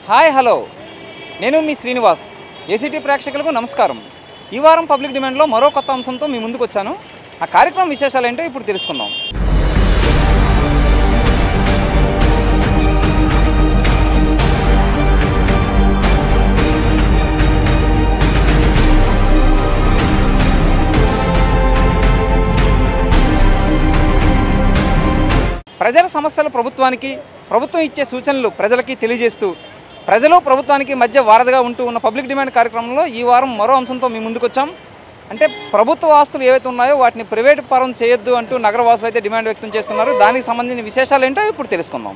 Hi hello నేను మీ Srinivas ACT ప్రేక్షకులకు నమస్కారం ఈ వారం పబ్లిక్ డిమాండ్లో మరో కొత్త అంశంతో మీ ముందుకు వచ్చాను ఆ కార్యక్రమం విశేషాలు ఏంటో ఇప్పుడు తెలుసుకుందాం ప్రజల సమస్యలు ప్రభుత్వానికి ప్రభుత్వం ఇచ్చే సూచనలు ప్రజలకి తెలియజేస్తూ ప్రజలు ప్రభుత్వానికి మధ్య వారధిగా ఉంటూ ఉన్న పబ్లిక్ డిమాండ్ కార్యక్రమంలో ఈ వారం మరో అంశంతో మీ ముందుకు వచ్చాం అంటే ప్రభుత్వ ఆస్తులు ఏవైతే ఉన్నాయో వాటిని ప్రైవేట్ పరం చేయొద్దు అంటూ నగరవాసులు అయితే డిమాండ్ వ్యక్తం చేస్తున్నారు దానికి సంబంధించిన విశేషాలు ఏంటో ఇప్పుడు తెలుసుకుందాం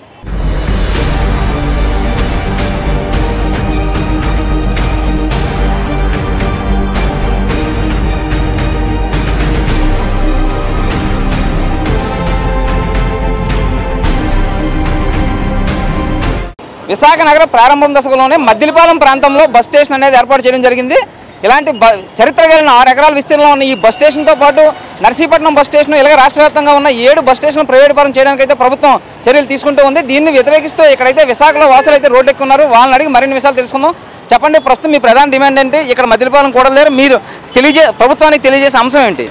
విశాఖ నగర ప్రారంభం దశలోనే మద్దిలపాలెం ప్రాంతంలో బస్ స్టేషన్ అనేది ఏర్పాటు చేయడం జరిగింది ఇలాంటి బ చరిత్ర కలిగిన ఆరు ఎకరాల విస్తీర్ణంలో ఉన్న ఈ బస్ స్టేషన్తో పాటు నర్సీపట్నం బస్ స్టేషన్ ఇలాగ రాష్ట్ర వ్యాప్తంగా ఉన్న ఏడు బస్ స్టేషన్ ప్రైవేట్ పరం చేయడానికి అయితే ప్రభుత్వం చర్యలు తీసుకుంటూ ఉంది దీన్ని వ్యతిరేకిస్తూ ఇక్కడైతే విశాఖలో వాసులు అయితే రోడ్డు ఎక్కున్నారు వాళ్ళని అడిగి మరిన్ని విషయాలు తెలుసుకుందాం చెప్పండి ప్రస్తుతం మీ ప్రధాన డిమాండ్ ఏంటి ఇక్కడ మద్దిలపాలెం కూడా లేరు మీరు తెలియజే ప్రభుత్వానికి తెలియజేసే అంశం ఏంటి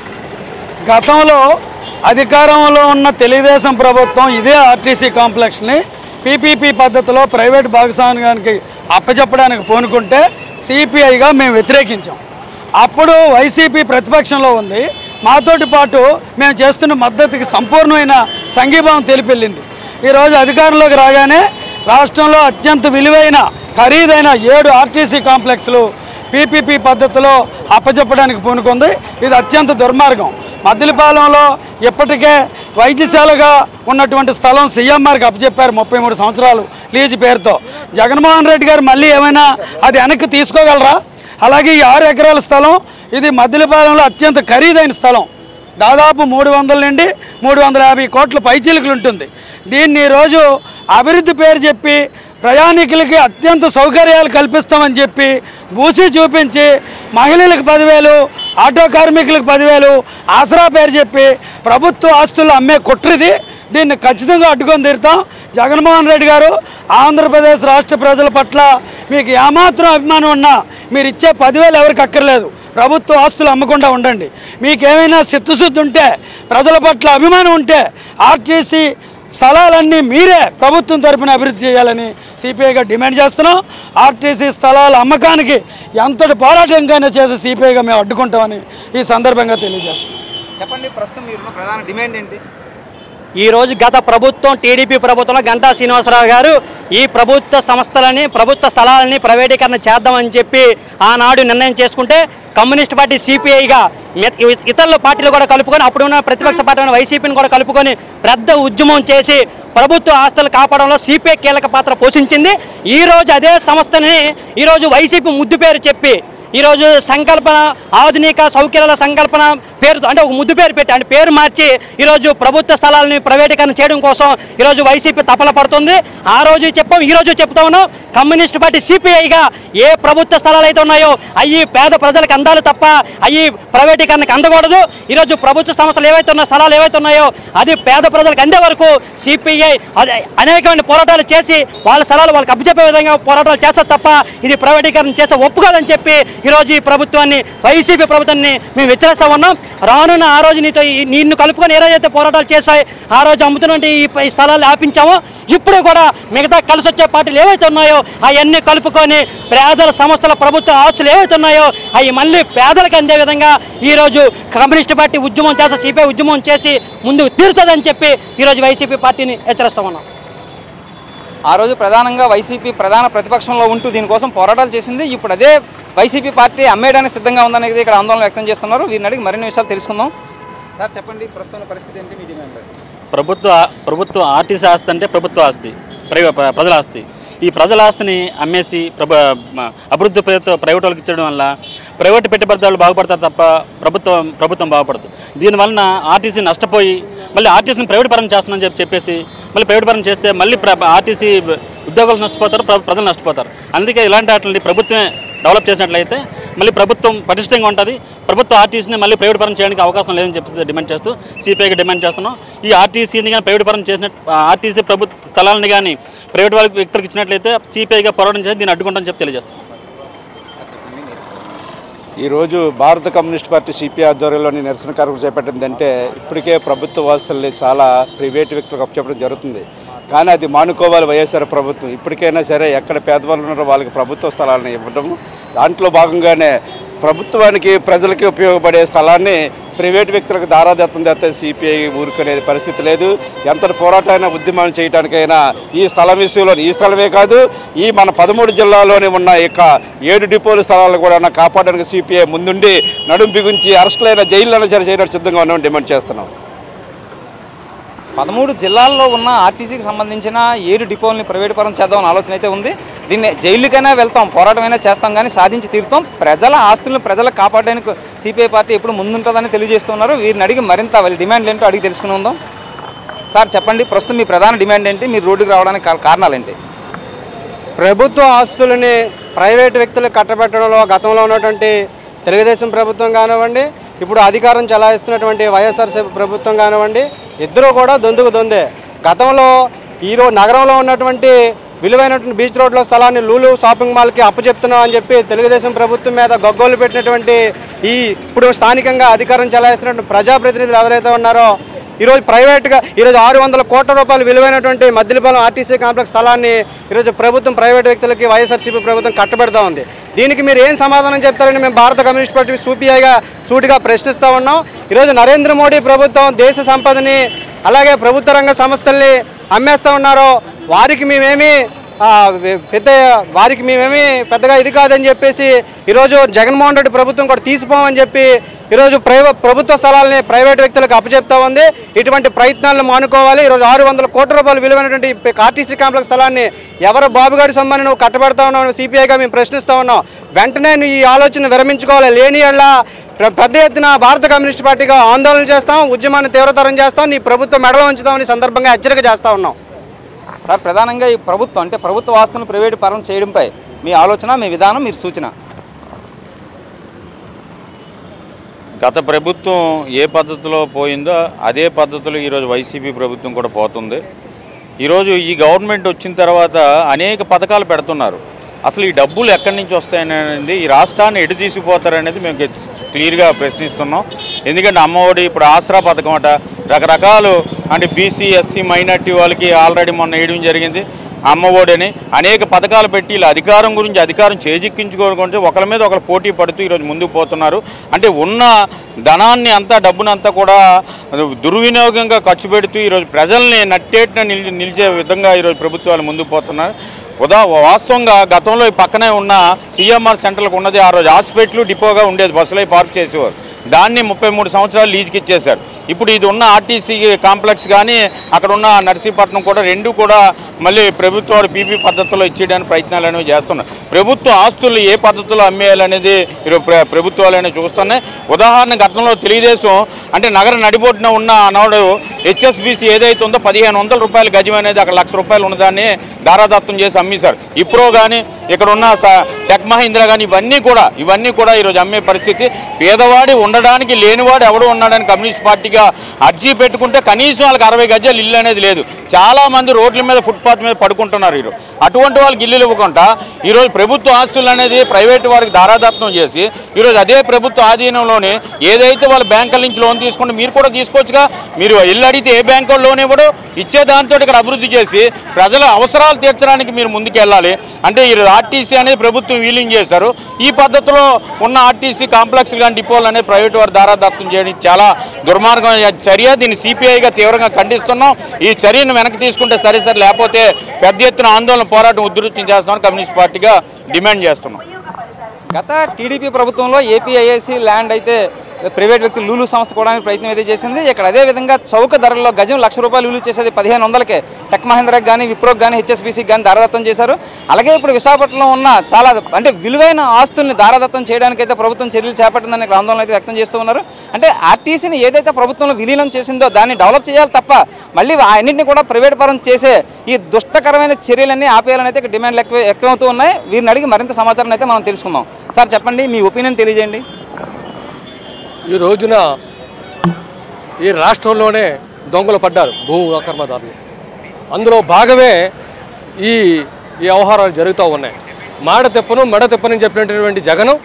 గతంలో అధికారంలో ఉన్న తెలుగుదేశం ప్రభుత్వం ఇదే ఆర్టీసీ కాంప్లెక్స్ని పీపీపీ పద్ధతిలో ప్రైవేట్ భాగస్వామ్యానికి అప్పచెప్పడానికి పూనుకుంటే సిపిఐగా మేము వ్యతిరేకించాం అప్పుడు వైసీపీ ప్రతిపక్షంలో ఉంది మాతోటి పాటు మేము చేస్తున్న మద్దతుకి సంపూర్ణమైన సంఘీభావం తెలిపెళ్ళింది ఈరోజు అధికారంలోకి రాగానే రాష్ట్రంలో అత్యంత విలువైన ఖరీదైన ఏడు ఆర్టీసీ కాంప్లెక్స్లు పీపీపీ పద్ధతిలో అప్పచెప్పడానికి పూనుకుంది ఇది అత్యంత దుర్మార్గం మద్దిలపాలెంలో ఇప్పటికే వైద్యశాలగా ఉన్నటువంటి స్థలం సీఎంఆర్కి అప్పచెప్పారు ముప్పై మూడు సంవత్సరాలు లీజు పేరుతో జగన్మోహన్ రెడ్డి గారు మళ్ళీ ఏమైనా అది వెనక్కి తీసుకోగలరా అలాగే ఈ ఆరు ఎకరాల స్థలం ఇది మద్దిలపాలెంలో అత్యంత ఖరీదైన స్థలం దాదాపు మూడు వందల నుండి మూడు వందల యాభై కోట్ల పైచీలకులు ఉంటుంది దీన్ని ఈరోజు అభివృద్ధి పేరు చెప్పి ప్రయాణికులకి అత్యంత సౌకర్యాలు కల్పిస్తామని చెప్పి బూసి చూపించి మహిళలకు పదివేలు ఆటో కార్మికులకు పదివేలు ఆసరా పేరు చెప్పి ప్రభుత్వ ఆస్తులు అమ్మే కుట్రిది దీన్ని ఖచ్చితంగా అడ్డుకొని తీరుతాం జగన్మోహన్ రెడ్డి గారు ఆంధ్రప్రదేశ్ రాష్ట్ర ప్రజల పట్ల మీకు ఏమాత్రం అభిమానం ఉన్నా మీరు ఇచ్చే పదివేలు ఎవరికి అక్కర్లేదు ప్రభుత్వ ఆస్తులు అమ్మకుండా ఉండండి మీకేమైనా చిత్తశుద్ధి ఉంటే ప్రజల పట్ల అభిమానం ఉంటే ఆర్టీసీ స్థలాలన్నీ మీరే ప్రభుత్వం తరపున అభివృద్ధి చేయాలని సిపిఐగా డిమాండ్ చేస్తున్నాం ఆర్టీసీ స్థలాల అమ్మకానికి ఎంతటి పోరాటంకైనా చేసి సిపిఐగా మేము అడ్డుకుంటామని ఈ సందర్భంగా తెలియజేస్తున్నాం చెప్పండి ప్రస్తుతం మీరున్న ప్రధాన డిమాండ్ ఏంటి ఈ రోజు గత ప్రభుత్వం టీడీపీ ప్రభుత్వంలో గంటా శ్రీనివాసరావు గారు ఈ ప్రభుత్వ సంస్థలని ప్రభుత్వ స్థలాలని ప్రైవేటీకరణ చేద్దామని చెప్పి ఆనాడు నిర్ణయం చేసుకుంటే కమ్యూనిస్ట్ పార్టీ సిపిఐగా ఇతరుల పార్టీలు కూడా కలుపుకొని అప్పుడున్న ప్రతిపక్ష పార్టీ అయిన వైసీపీని కూడా కలుపుకొని పెద్ద ఉద్యమం చేసి ప్రభుత్వ ఆస్తులు కాపాడంలో సిపిఐ కీలక పాత్ర పోషించింది ఈ రోజు అదే సంస్థని ఈరోజు వైసీపీ ముద్దు పేరు చెప్పి ఈరోజు సంకల్పన ఆధునిక సౌకర్యాల సంకల్పన పేరుతో అంటే ఒక ముద్దు పేరు పెట్టి అంటే పేరు మార్చి ఈరోజు ప్రభుత్వ స్థలాలని ప్రైవేటీకరణ చేయడం కోసం ఈరోజు వైసీపీ తపల పడుతుంది ఆ రోజు చెప్పాం ఈ రోజు చెప్తా ఉన్నాం కమ్యూనిస్ట్ పార్టీ సిపిఐగా ఏ ప్రభుత్వ స్థలాలు అయితే ఉన్నాయో అవి పేద ప్రజలకు అందాలి తప్ప అవి ప్రైవేటీకరణకు అందకూడదు ఈరోజు ప్రభుత్వ సంస్థలు ఏవైతే ఉన్న స్థలాలు ఏవైతే ఉన్నాయో అది పేద ప్రజలకు అందే వరకు సిపిఐ అది అనేకమైన పోరాటాలు చేసి వాళ్ళ స్థలాలు వాళ్ళకి అప్పచెప్పే విధంగా పోరాటాలు చేస్తారు తప్ప ఇది ప్రైవేటీకరణ చేస్తే ఒప్పుకోదని చెప్పి ఈరోజు ఈ ప్రభుత్వాన్ని వైసీపీ ప్రభుత్వాన్ని మేము వ్యతిరేస్తా ఉన్నాం రానున్న ఆ రోజు నీతో ఈ- నిన్ను కలుపుకొని ఏ రోజైతే పోరాటాలు చేశాయి ఆ రోజు అమ్ముతున్నటువంటి ఈ ప- ఈ స్థలాలు ఆపించామో ఇప్పుడు కూడా మిగతా కలిసి వచ్చే పార్టీలు ఏవైతే ఉన్నాయో అవన్నీ కలుపుకొని పేదల సంస్థల ప్రభుత్వ ఆస్తులు ఏవైతే ఉన్నాయో అవి మళ్ళీ పేదలకు అందే విధంగా ఈరోజు కమ్యూనిస్ట్ పార్టీ ఉద్యమం చేసి సిపిఐ ఉద్యమం చేసి ముందుకు తీరుతుందని చెప్పి ఈరోజు వైసీపీ పార్టీని హెచ్చరిస్తా ఉన్నాం ఆ రోజు ప్రధానంగా వైసీపీ ప్రధాన ప్రతిపక్షంలో ఉంటూ దీనికోసం పోరాటాలు చేసింది ఇప్పుడు అదే వైసీపీ పార్టీ అమ్మేయడానికి సిద్ధంగా ఉందనేది ఇక్కడ ఆందోళన వ్యక్తం చేస్తున్నారు వీరిని అడిగి మరిన్ని విషయాలు తెలుసుకుందాం సార్ చెప్పండి ప్రస్తుతం పరిస్థితి ఏంటి మీ డిమాండ్ ప్రభుత్వ ప్రభుత్వ ఆర్టీసీ ఆస్తి అంటే ప్రభుత్వ ఆస్తి ప్రై- ప్ర- ప్రజల ఆస్తి ఈ ప్రజల ఆస్తిని అమ్మేసి ప్రభ మ- అభివృద్ధి పేరుతో ప్రైవేట్ వాళ్ళకి ఇచ్చడం వల్ల ప్రైవేట్ పెట్టుబడిదారులు బాగుపడతారు తప్ప ప్రభుత్వం ప్రభుత్వం బాగుపడదు దీనివలన ఆర్టీసీ నష్టపోయి మళ్ళీ ఆర్టీసీని ప్రైవేట్ పరం చేస్తున్నామని చెప్పి చెప్పేసి మళ్ళీ ప్రైవేట్ పరం చేస్తే మళ్ళీ ప్ర ఆర్టీసీ ఉద్యోగులు నష్టపోతారు ప్ర- ప్రజలు నష్టపోతారు అందుకే ఇలాంటి వాటిని ప్రభుత్వమే డెవలప్ చేసినట్లయితే మళ్ళీ ప్రభుత్వం పటిష్టంగా ఉంటుంది ప్రభుత్వ ఆర్టీసీని మళ్ళీ ప్రైవేట్ పరం చేయడానికి అవకాశం లేదని చెప్పి డిమాండ్ చేస్తూ సిపిఐకి డిమాండ్ చేస్తున్నాం ఈ ఆర్టీసీని కానీ ప్రైవేట్ పరం చేసిన ఆర్టీసీ ప్రభుత్వ స్థలాలను కానీ ప్రైవేట్ వాళ్ళకి వ్యక్తులకు ఇచ్చినట్లయితే సిపిఐగా పోరాటం చేసి దీన్ని అడ్డుకుంటామని చెప్పి తెలియజేస్తాం ఈరోజు భారత కమ్యూనిస్ట్ పార్టీ సిపిఐ ఆధ్వర్యంలోని నిరసన కార్యక్రమం చేపట్టిందంటే ఇప్పటికే ప్రభుత్వ వాస్తుల్ని చాలా ప్రైవేట్ వ్యక్తులకు అప్పచెప్పడం జరుగుతుంది కానీ అది మానుకోవాలి వైఎస్ఆర్ ప్రభుత్వం ఇప్పటికైనా సరే ఎక్కడ పేదవాళ్ళు ఉన్నారో వాళ్ళకి ప్రభుత్వ స్థలాలను ఇవ్వడం దాంట్లో భాగంగానే ప్రభుత్వానికి ప్రజలకి ఉపయోగపడే స్థలాన్ని ప్రైవేట్ వ్యక్తులకు దారాదత్తం చేస్తే సిపిఐ ఊరుకునే పరిస్థితి లేదు ఎంత పోరాటమైన ఉద్యమం చేయడానికైనా ఈ స్థలం విషయంలో ఈ స్థలమే కాదు ఈ మన పదమూడు జిల్లాలోనే ఉన్న ఇక ఏడు డిపోల స్థలాలను కూడా కాపాడడానికి సిపిఐ ముందుండి నడుం బిగుంచి అరెస్టులైన జైళ్ళైనా సరే చేయడానికి సిద్ధంగా ఉన్నామని డిమాండ్ చేస్తున్నాం పదమూడు జిల్లాల్లో ఉన్న ఆర్టీసీకి సంబంధించిన ఏడు డిపోల్ని ప్రైవేట్ పరం చేద్దామని ఆలోచన అయితే ఉంది దీన్ని జైలుకైనా వెళ్తాం పోరాటమైనా చేస్తాం కానీ సాధించి తీరుతాం ప్రజల ఆస్తులను ప్రజలకు కాపాడడానికి సిపిఐ పార్టీ ఎప్పుడు ముందుంటుందని తెలియజేస్తున్నారు వీరిని అడిగి మరింత వాళ్ళ డిమాండ్లు ఏంటో అడిగి తెలుసుకుని ఉందాం సార్ చెప్పండి ప్రస్తుతం మీ ప్రధాన డిమాండ్ ఏంటి మీరు రోడ్డుకు రావడానికి కా- కారణాలు ఏంటి ప్రభుత్వ ఆస్తులని ప్రైవేట్ వ్యక్తులకు కట్టబెట్టడంలో గతంలో ఉన్నటువంటి తెలుగుదేశం ప్రభుత్వం కానివ్వండి ఇప్పుడు అధికారం చలాయిస్తున్నటువంటి వైఎస్ఆర్సీపీ ప్రభుత్వం కానివ్వండి ఇద్దరూ కూడా దొందుకు దొందే గతంలో ఈరో నగరంలో ఉన్నటువంటి విలువైనటువంటి బీచ్ రోడ్లో స్థలాన్ని లూలు షాపింగ్ మాల్కి అప్పచెప్తున్నాం అని చెప్పి తెలుగుదేశం ప్రభుత్వం మీద గగ్గోలు పెట్టినటువంటి ఈ ఇప్పుడు స్థానికంగా అధికారం చలాయిస్తున్నటువంటి ప్రజాప్రతినిధులు ఎవరైతే ఉన్నారో ఈరోజు ప్రైవేట్గా ఈరోజు ఆరు వందల కోట్ల రూపాయలు విలువైనటువంటి మద్దిలపాలెం ఆర్టీసీ కాంప్లెక్స్ స్థలాన్ని ఈరోజు ప్రభుత్వం ప్రైవేట్ వ్యక్తులకి వైఎస్ఆర్సీపీ ప్రభుత్వం కట్టబెడతా ఉంది దీనికి మీరు ఏం సమాధానం చెప్తారని మేము భారత కమ్యూనిస్ట్ పార్టీ సూపీఐగా సూటిగా ప్రశ్నిస్తూ ఉన్నాం ఈరోజు నరేంద్ర మోడీ ప్రభుత్వం దేశ సంపదని అలాగే ప్రభుత్వ రంగ సంస్థల్ని అమ్మేస్తూ ఉన్నారో వారికి మేమేమి ఆ, వె- పెద్ద వారికి మేమేమి పెద్దగా ఇది కాదని చెప్పేసి ఈరోజు జగన్మోహన్ రెడ్డి ప్రభుత్వం కూడా తీసిపోమని చెప్పి ఈరోజు ప్రైవే ప్రభుత్వ స్థలాలని ప్రైవేట్ వ్యక్తులకు అప్పచెప్తా ఉంది ఇటువంటి ప్రయత్నాలను మానుకోవాలి ఈరోజు ఆరు వందల కోట్ల రూపాయలు విలువైనటువంటి ఈ ఆర్టీసీ కాంప్లెక్స్ స్థలాన్ని ఎవరు బాబుగారి సొమ్మని నువ్వు కట్టబెడతా ఉన్నావు సిపిఐగా మేము ప్రశ్నిస్తా ఉన్నాం వెంటనే నువ్వు ఈ ఆలోచన విరమించుకోవాలి లేని ఎళ్ళ ప్ర- పెద్ద ఎత్తున భారత కమ్యూనిస్ట్ పార్టీగా ఆందోళన చేస్తాం ఉద్యమాన్ని తీవ్రతరం చేస్తాం నీ ప్రభుత్వం మెడలో ఉంచుతామని సందర్భంగా హెచ్చరిక చేస్తా ఉన్నాం సార్ ప్రధానంగా ఈ ప్రభుత్వం అంటే ప్రభుత్వ ఆస్తులను ప్రైవేట్ పరం చేయడంపై మీ ఆలోచన మీ విధానం మీరు సూచన గత ప్రభుత్వం ఏ పద్ధతిలో పోయిందో అదే పద్ధతిలో ఈరోజు వైసీపీ ప్రభుత్వం కూడా పోతుంది ఈరోజు ఈ గవర్నమెంట్ వచ్చిన తర్వాత అనేక పథకాలు పెడుతున్నారు అసలు ఈ డబ్బులు ఎక్కడి నుంచి వస్తాయనేది ఈ రాష్ట్రాన్ని ఎటు తీసుకుపోతారనేది మేము గె- క్లియర్గా ప్రశ్నిస్తున్నాం ఎందుకంటే అమ్మఒడి ఇప్పుడు ఆసరా పథకం అట రకరకాలు అంటే బీసీ ఎస్సీ మైనార్టీ వాళ్ళకి ఆల్రెడీ మొన్న వేయడం జరిగింది అమ్మఒడని అనేక పథకాలు పెట్టి ఇలా అధికారం గురించి అధికారం చేజిక్కించుకోకుండా ఒకరి మీద ఒకరు పోటీ పడుతూ ఈరోజు ముందుకు పోతున్నారు అంటే ఉన్న ధనాన్ని అంతా డబ్బునంతా కూడా దుర్వినియోగంగా ఖర్చు పెడుతూ ఈరోజు ప్రజల్ని నట్టేటిన నిలిచి నిలిచే విధంగా ఈరోజు ప్రభుత్వాలు ముందుకు పోతున్నారు ఉదా వాస్తవంగా గతంలో ఈ పక్కనే ఉన్న సిఎంఆర్ సెంటర్లకు ఉన్నది ఆ రోజు హాస్పిటల్ డిపోగా ఉండేది బస్సులో పార్క్ చేసేవారు దాన్ని ముప్పై మూడు సంవత్సరాలు లీజుకి ఇచ్చేశారు ఇప్పుడు ఇది ఉన్న ఆర్టీసీ కాంప్లెక్స్ కానీ అక్కడ ఉన్న నర్సీపట్నం కూడా రెండు కూడా మళ్ళీ ప్రభుత్వాలు పీపీ పద్ధతిలో ఇచ్చేయడానికి ప్రయత్నాలు అనేవి చేస్తున్నారు ప్రభుత్వ ఆస్తులు ఏ పద్ధతిలో అమ్మేయాలనేది ఈరోజు ప్ర- ప్రభుత్వాలు అనేవి చూస్తున్నాయి ఉదాహరణ గతంలో తెలుగుదేశం అంటే నగర నడిబొడ్డున ఉన్న ఆనాడు హెచ్ఎస్బిసి ఏదైతే ఉందో పదిహేను వందల రూపాయల గజం అనేది అక్కడ లక్ష రూపాయలు ఉన్నదాన్ని దారాదత్తం చేసి అమ్మేశారు ఇప్రో కానీ ఇక్కడ ఉన్న స- టెక్ మహీంద్రా కానీ ఇవన్నీ కూడా ఇవన్నీ కూడా ఈరోజు అమ్మే పరిస్థితి పేదవాడి ఉండడానికి లేనివాడు ఎవడు ఉన్నాడని కమ్యూనిస్ట్ పార్టీగా అర్జీ పెట్టుకుంటే కనీసం వాళ్ళకి అరవై గజాలు ఇల్లు అనేది లేదు చాలా మంది రోడ్ల మీద ఫుట్పాత్ మీద పడుకుంటున్నారు ఈరోజు అటువంటి వాళ్ళకి ఇల్లులు ఇవ్వకుండా ఈరోజు ప్రభుత్వ ఆస్తులు అనేది ప్రైవేట్ వారికి దారాదత్నం చేసి ఈరోజు అదే ప్రభుత్వ ఆధీనంలోనే ఏదైతే వాళ్ళు బ్యాంకుల నుంచి లోన్ తీసుకుంటే మీరు కూడా తీసుకోవచ్చుగా మీరు ఇల్లు అడిగితే ఏ బ్యాంకు లోన్ ఇవ్వడు ఇచ్చే దాంతో ఇక్కడ అభివృద్ధి చేసి ప్రజల అవసరాలు తీర్చడానికి మీరు ముందుకు వెళ్ళాలి అంటే ఈ ఆర్టీసీ అనేది ప్రభుత్వం వీలింగ్ చేశారు ఈ పద్ధతిలో ఉన్న ఆర్టీసీ కాంప్లెక్స్ కానీ డిపోలు అనేది ప్రైవేట్ వారు దారాదత్తం చేయడం చాలా దుర్మార్గమైన చర్య దీన్ని సిపిఐగా తీవ్రంగా ఖండిస్తున్నాం ఈ చర్యను వెనక్కి తీసుకుంటే సరే సరే లేకపోతే పెద్ద ఎత్తున ఆందోళన పోరాటం ఉధృతం చేస్తామని కమ్యూనిస్ట్ పార్టీగా డిమాండ్ చేస్తున్నాం గత టీడీపీ ప్రభుత్వంలో ఏపీఐఏసీ ల్యాండ్ అయితే ప్రైవేట్ వ్యక్తులు లూలు సంస్థ కూడా ప్రయత్నం అయితే చేసింది ఇక్కడ అదే విధంగా చౌక ధరల్లో గజం లక్ష రూపాయలు విలువ చేసేది పదిహేను వందలకే టెక్ మహేంద్రకు కానీ విప్రోకి కానీ హెచ్ఎస్బీసీకి కానీ దారదత్తం చేశారు అలాగే ఇప్పుడు విశాఖపట్నంలో ఉన్న చాలా అంటే విలువైన ఆస్తుల్ని దారదత్తం చేయడానికైతే ప్రభుత్వం చర్యలు చేపట్టిందని ఇక్కడ ఆందోళన అయితే వ్యక్తం చేస్తూ ఉన్నారు అంటే ఆర్టీసీని ఏదైతే ప్రభుత్వంలో విలీనం చేసిందో దాన్ని డెవలప్ చేయాలి తప్ప మళ్ళీ అన్నింటినీ కూడా ప్రైవేట్ పరం చేసే ఈ దుష్టకరమైన చర్యలన్నీ ఆపేయాలని అయితే ఇక్కడ డిమాండ్లు ఎక్కువ వ్యక్తమవుతూ ఉన్నాయి వీరిని అడిగి మరింత సమాచారం అయితే మనం తెలుసుకుందాం సార్ చెప్పండి మీ ఒపీనియన్ తెలియజేయండి ఈ రోజున ఈ రాష్ట్రంలోనే దొంగలు పడ్డారు భూ అక్రమదారులు అందులో భాగమే ఈ ఈ వ్యవహారాలు జరుగుతూ ఉన్నాయి మాడ తెప్పను మెడ తెప్పనని చెప్పినటువంటి జగను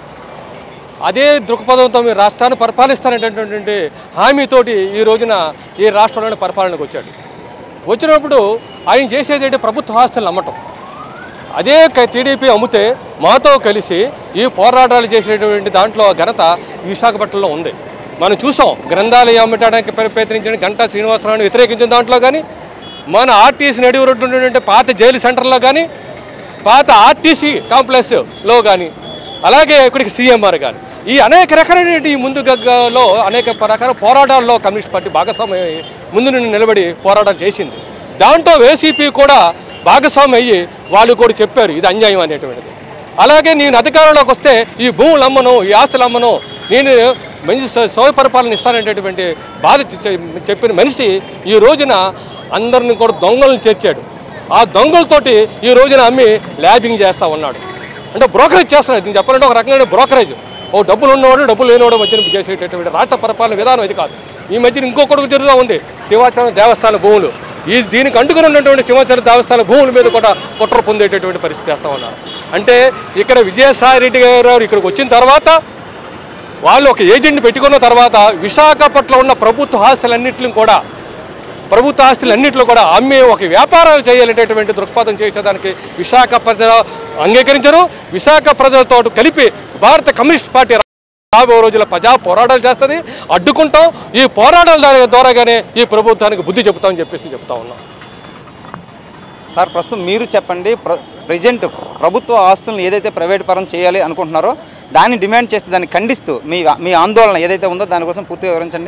అదే దృక్పథంతో మీ రాష్ట్రాన్ని పరిపాలిస్తాననేటటువంటి హామీతోటి ఈ రోజున ఈ రాష్ట్రంలోనే పరిపాలనకు వచ్చాడు వచ్చినప్పుడు ఆయన చేసేది ఏంటి ప్రభుత్వ ఆస్తులను అమ్మటం అదే క- టీడీపీ అమ్మితే మాతో కలిసి ఈ పోరాటాలు చేసేటువంటి దాంట్లో ఘనత విశాఖపట్నంలో ఉంది మనం చూసాం గ్రంథాలయం అమ్మటానికి ప్ర- ప్రయత్నించిన గంటా శ్రీనివాసరావుని వ్యతిరేకించిన దాంట్లో కానీ మన ఆర్టీసీ నడివి రోడ్డు ఉన్నటువంటి పాత జైలు సెంటర్లో కానీ పాత ఆర్టీసీ కాంప్లెక్స్లో కానీ అలాగే ఇక్కడికి సీఎంఆర్ కానీ ఈ అనేక రకాలైన ఈ ముందు గగ్గలో అనేక రకాల పోరాటాల్లో కమ్యూనిస్ట్ పార్టీ భాగస్వామ్యం అయ్యి ముందు నుండి నిలబడి పోరాటం చేసింది దాంట్లో ఏసీపీ కూడా భాగస్వామి అయ్యి వాళ్ళు కూడా చెప్పారు ఇది అన్యాయం అనేటువంటిది అలాగే నేను అధికారంలోకి వస్తే ఈ భూములు అమ్మను ఈ ఆస్తులు అమ్మను నేను మంచి సౌ- సౌర పరిపాలన ఇస్తాననేటటువంటి బాధ చె- చెప్పిన మనిషి ఈ రోజున అందరిని కూడా దొంగలను చేర్చాడు ఆ దొంగలతోటి ఈ రోజున అమ్మి ల్యాబింగ్ చేస్తా ఉన్నాడు అంటే బ్రోకరేజ్ చేస్తున్నాడు దీన్ని చెప్పాలంటే ఒక రకమైన బ్రోకరేజ్ ఓ డబ్బులు ఉన్నవాడు డబ్బులు లేనివాడు మధ్యన చేసేటటువంటి రాష్ట్ర పరిపాలన విధానం ఇది కాదు ఈ మధ్యన ఇంకొకటి జరుగుతూ ఉంది శివాచలం దేవస్థాన భూములు ఈ దీనికి అంటుకుని ఉన్నటువంటి సింహాచలం దేవస్థాన భూముల మీద కూడా కుట్ర పొందేటటువంటి పరిస్థితి చేస్తూ ఉన్నారు అంటే ఇక్కడ విజయసాయి రెడ్డి గారు ఇక్కడికి వచ్చిన తర్వాత వాళ్ళు ఒక ఏజెంట్ని పెట్టుకున్న తర్వాత విశాఖపట్నంలో ఉన్న ప్రభుత్వ ఆస్తులన్నింటిని కూడా ప్రభుత్వ ఆస్తులన్నింటిలో కూడా అమ్మి ఒక వ్యాపారాలు చేయాలనేటువంటి దృక్పథం చేసేదానికి విశాఖ ప్రజలు అంగీకరించరు విశాఖ ప్రజలతో కలిపి భారత కమ్యూనిస్ట్ పార్టీ రాబోయే రోజుల ప్రజా పోరాటాలు చేస్తుంది అడ్డుకుంటాం ఈ పోరాటాల ద్వారా- ద్వారాగానే ఈ ప్రభుత్వానికి బుద్ధి చెబుతామని చెప్పేసి చెప్తా ఉన్నాం సార్ ప్రస్తుతం మీరు చెప్పండి ప్ర ప్రజెంట్ ప్రభుత్వ ఆస్తులను ఏదైతే ప్రైవేట్ పరం చేయాలి అనుకుంటున్నారో దాన్ని డిమాండ్ చేస్తే దాన్ని ఖండిస్తూ మీ మీ ఆందోళన ఏదైతే ఉందో దానికోసం పూర్తిగా వివరించండి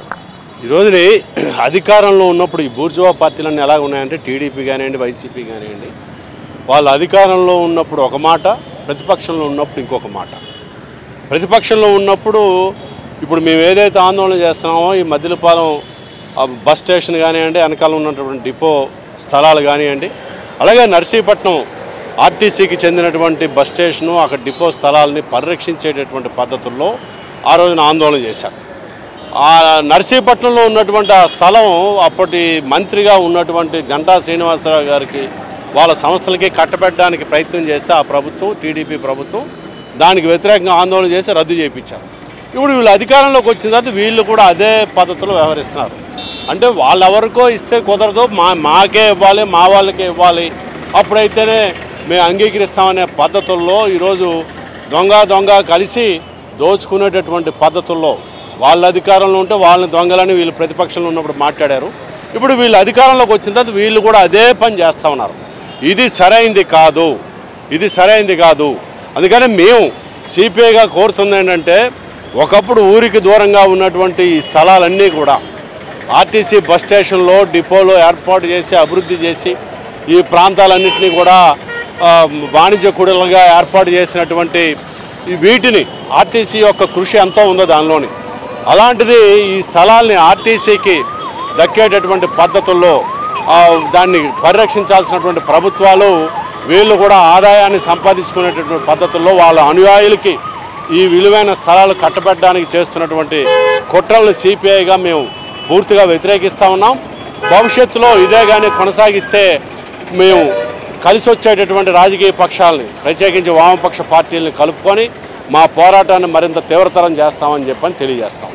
ఈ రోజుని అధికారంలో ఉన్నప్పుడు ఈ బూర్జువా పార్టీలన్నీ ఎలా ఉన్నాయంటే టీడీపీ కానివ్వండి వైసీపీ కానివ్వండి వాళ్ళు అధికారంలో ఉన్నప్పుడు ఒక మాట ప్రతిపక్షంలో ఉన్నప్పుడు ఇంకొక మాట ప్రతిపక్షంలో ఉన్నప్పుడు ఇప్పుడు మేము ఏదైతే ఆందోళన చేస్తున్నామో ఈ మద్దిలపాలెం ఆ బస్ స్టేషన్ కానివ్వండి వెనకాల ఉన్నటువంటి డిపో స్థలాలు కానివ్వండి అలాగే నర్సీపట్నం ఆర్టీసీకి చెందినటువంటి బస్ స్టేషను అక్కడ డిపో స్థలాలని పరిరక్షించేటటువంటి పద్ధతుల్లో ఆ రోజున ఆందోళన చేశారు ఆ నర్సీపట్నంలో ఉన్నటువంటి ఆ స్థలం అప్పటి మంత్రిగా ఉన్నటువంటి గంటా శ్రీనివాసరావు గారికి వాళ్ళ సంస్థలకి కట్టబెట్టడానికి ప్రయత్నం చేస్తే ఆ ప్రభుత్వం టీడీపీ ప్రభుత్వం దానికి వ్యతిరేకంగా ఆందోళన చేసి రద్దు చేయించారు ఇప్పుడు వీళ్ళు అధికారంలోకి వచ్చిన తర్వాత వీళ్ళు కూడా అదే పద్ధతిలో వ్యవహరిస్తున్నారు అంటే వాళ్ళెవరికో ఇస్తే కుదరదు మా మాకే ఇవ్వాలి మా వాళ్ళకే ఇవ్వాలి అప్పుడైతేనే మేము అంగీకరిస్తామనే పద్ధతుల్లో ఈరోజు దొంగ దొంగ కలిసి దోచుకునేటటువంటి పద్ధతుల్లో వాళ్ళ అధికారంలో ఉంటే వాళ్ళని దొంగలని వీళ్ళు ప్రతిపక్షంలో ఉన్నప్పుడు మాట్లాడారు ఇప్పుడు వీళ్ళు అధికారంలోకి వచ్చిన తర్వాత వీళ్ళు కూడా అదే పని చేస్తూ ఉన్నారు ఇది సరైంది కాదు ఇది సరైంది కాదు అందుకని మేము సిపిఐగా కోరుతుంది ఏంటంటే ఒకప్పుడు ఊరికి దూరంగా ఉన్నటువంటి ఈ స్థలాలన్నీ కూడా ఆర్టీసీ బస్ స్టేషన్లో డిపోలో ఏర్పాటు చేసి అభివృద్ధి చేసి ఈ ప్రాంతాలన్నింటినీ కూడా ఆ, వాణిజ్య కూడలుగా ఏర్పాటు చేసినటువంటి ఈ వీటిని ఆర్టీసీ యొక్క కృషి ఎంతో ఉందో దానిలోని అలాంటిది ఈ స్థలాల్ని ఆర్టీసీకి దక్కేటటువంటి పద్ధతుల్లో ఆ, దాన్ని పరిరక్షించాల్సినటువంటి ప్రభుత్వాలు వీళ్ళు కూడా ఆదాయాన్ని సంపాదించుకునేటటువంటి పద్ధతుల్లో వాళ్ళ అనుయాయులకి ఈ విలువైన స్థలాలు కట్టబెట్టడానికి చేస్తున్నటువంటి కుట్రలను సిపిఐగా మేము పూర్తిగా వ్యతిరేకిస్తూ ఉన్నాం భవిష్యత్తులో ఇదే కానీ కొనసాగిస్తే మేము కలిసి వచ్చేటటువంటి రాజకీయ పక్షాలని ప్రత్యేకించి వామపక్ష పార్టీలను కలుపుకొని మా పోరాటాన్ని మరింత తీవ్రతరం చేస్తామని చెప్పని తెలియజేస్తాం